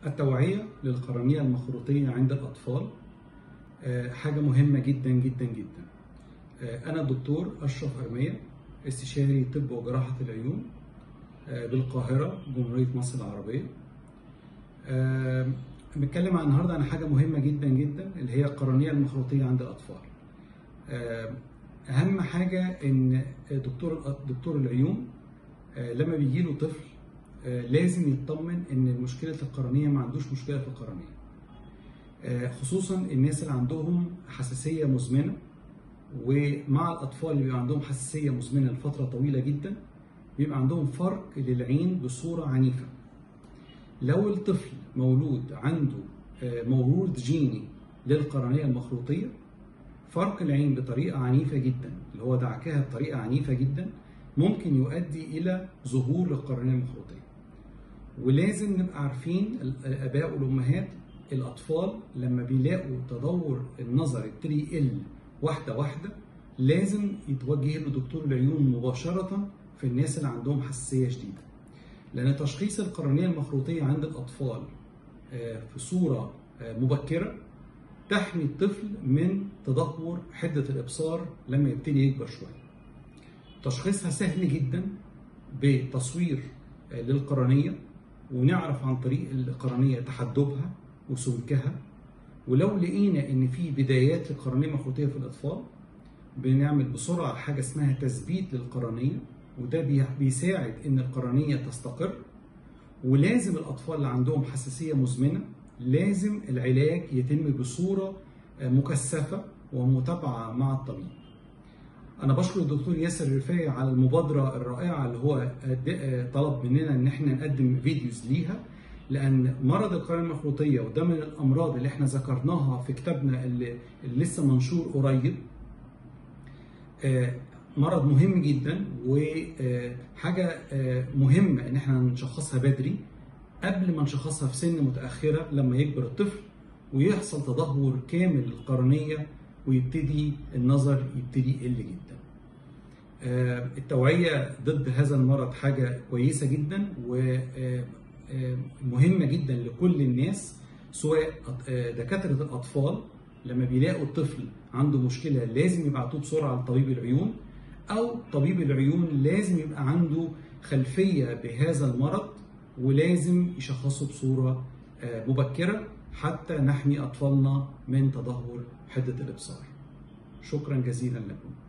التوعية للقرنية المخروطية عند الأطفال آه، حاجة مهمة جدا جدا جدا آه، أنا الدكتور أشرف أرمية استشاري طب وجراحة العيون آه، بالقاهرة جمهورية مصر العربية آه، بنتكلم عن النهاردة عن حاجة مهمة جدا جدا اللي هي القرنية المخروطية عند الأطفال آه، أهم حاجة إن دكتور دكتور العيون آه، لما بيجي له طفل آه، لازم يطمن ان مشكله القرنيه ما عندوش مشكله في القرنيه آه، خصوصا الناس اللي عندهم حساسيه مزمنه ومع الاطفال اللي بيبقى عندهم حساسيه مزمنه لفتره طويله جدا بيبقى عندهم فرق للعين بصوره عنيفه لو الطفل مولود عنده آه، مولود جيني للقرنيه المخروطيه فرق العين بطريقه عنيفه جدا اللي هو دعكها بطريقه عنيفه جدا ممكن يؤدي الى ظهور للقرنيه المخروطيه ولازم نبقى عارفين الاباء والامهات الاطفال لما بيلاقوا تدور النظر يبتدي يقل واحده واحده لازم يتوجه له دكتور العيون مباشره في الناس اللي عندهم حساسيه شديده لان تشخيص القرنيه المخروطيه عند الاطفال آه، في صوره آه، مبكره تحمي الطفل من تدهور حده الابصار لما يبتدي يكبر شويه تشخيصها سهل جدا بتصوير آه، للقرنيه ونعرف عن طريق القرنيه تحدبها وسمكها ولو لقينا ان في بدايات للقرنيه المخروطيه في الاطفال بنعمل بسرعه حاجه اسمها تثبيت للقرنيه وده بي- بيساعد ان القرنيه تستقر ولازم الاطفال اللي عندهم حساسيه مزمنه لازم العلاج يتم بصوره آه، مكثفه ومتابعه مع الطبيب انا بشكر الدكتور ياسر الرفاعي على المبادره الرائعه اللي هو أد- طلب مننا ان احنا نقدم فيديوز ليها لان مرض القرنيه المخروطيه وده من الامراض اللي احنا ذكرناها في كتابنا اللي, اللي لسه منشور قريب آه، مرض مهم جدا وحاجه آه، مهمه ان احنا نشخصها بدري قبل ما نشخصها في سن متاخره لما يكبر الطفل ويحصل تدهور كامل للقرنيه ويبتدي النظر يبتدي يقل جدا. آه، التوعيه ضد هذا المرض حاجه كويسه جدا ومهمه جدا لكل الناس سواء آه، دكاتره الاطفال لما بيلاقوا الطفل عنده مشكله لازم يبعتوه بسرعه لطبيب العيون او طبيب العيون لازم يبقى عنده خلفيه بهذا المرض ولازم يشخصه بصوره آه، مبكره حتى نحمي اطفالنا من تدهور حده الابصار. شكرا جزيلا لكم.